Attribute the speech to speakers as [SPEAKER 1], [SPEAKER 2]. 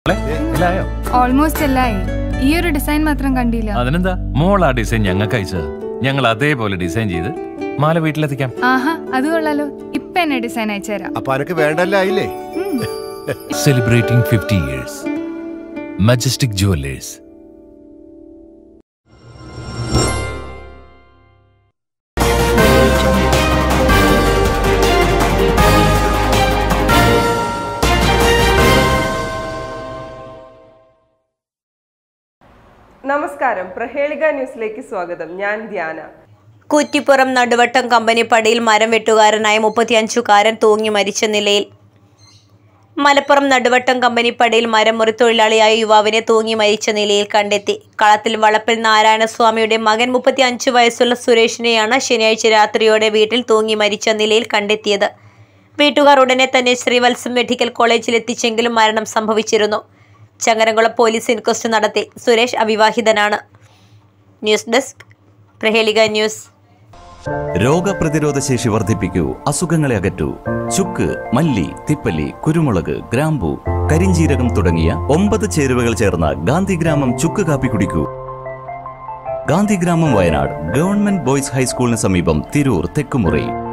[SPEAKER 1] മോളെ, എല്ലായോ
[SPEAKER 2] ഓൾമോസ്റ്റ് എല്ലായി ഈ ഒരു ഡിസൈൻ മാത്രം കണ്ടില്ല
[SPEAKER 1] അതിനെന്താ മോൾ ആ ഡിസൈൻ ഞങ്ങൾക്ക് അയച്ചത് ഞങ്ങൾ അതേപോലെ ഡിസൈൻ ചെയ്ത് മാല വീട്ടിലെത്തിക്കാം
[SPEAKER 2] ആഹാ അത് കൊള്ളാലോ ഇപ്പൊ എന്നെ ഡിസൈൻ അയച്ചുതരാം
[SPEAKER 3] അപ്പൊ അനക്ക് വേണ്ടല്ല ആയില്ലേ
[SPEAKER 2] ഉം.
[SPEAKER 4] Celebrating fifty years majestic jewellers
[SPEAKER 5] നമസ്കാരം പ്രഹേളിക ന്യൂസിലേക്ക് സ്വാഗതം ഞാൻ ധ്യാന
[SPEAKER 6] കുറ്റിപ്പുറം നടുവട്ടം കമ്പനി പടിയിൽ മരം വെട്ടുകാരനായ മുപ്പത്തിയഞ്ചുകാരൻ തൂങ്ങി മരിച്ച നിലയിൽ മലപ്പുറം നടുവട്ടം കമ്പനി പടിയിൽ മരം മുറിത്തൊഴിലാളിയായ യുവാവിനെ തൂങ്ങി മരിച്ച നിലയിൽ കണ്ടെത്തി കളത്തിൽ വളപ്പിൽ നാരായണസ്വാമിയുടെ മകൻ മുപ്പത്തി അഞ്ച് വയസ്സുള്ള സുരേഷിനെയാണ് ശനിയാഴ്ച രാത്രിയോടെ വീട്ടിൽ തൂങ്ങി മരിച്ച നിലയിൽ കണ്ടെത്തിയത് വീട്ടുകാർ ഉടനെ തന്നെ ശ്രീവത്സം മെഡിക്കൽ കോളേജിൽ എത്തിച്ചെങ്കിലും മരണം സംഭവിച്ചിരുന്നു ചങ്ങരംകുളം പോലീസ് ഇൻക്വസ്റ്റ് നടത്തി സുരേഷ് അവിവാഹിതനാണ് ന്യൂസ് ഡെസ്ക് പ്രഹേളിക ന്യൂസ്
[SPEAKER 7] രോഗപ്രതിരോധ ശേഷി വർദ്ധിപ്പിക്കൂ അസുഖങ്ങളെ അകറ്റൂ ചുക്ക് മല്ലി തിപ്പല്ലി കുരുമുളക് ഗ്രാമ്പു കരിഞ്ചീരകം തുടങ്ങിയ ഒമ്പത് ചേരുവകൾ ചേർന്ന ഗാന്ധിഗ്രാമം ചുക്ക് കാപ്പി കുടിക്കൂ ഗാന്ധിഗ്രാമം വയനാട് ഗവൺമെന്റ് ബോയ്സ് ഹൈസ്കൂളിന് സമീപം തിരൂർ തെക്കുമുറി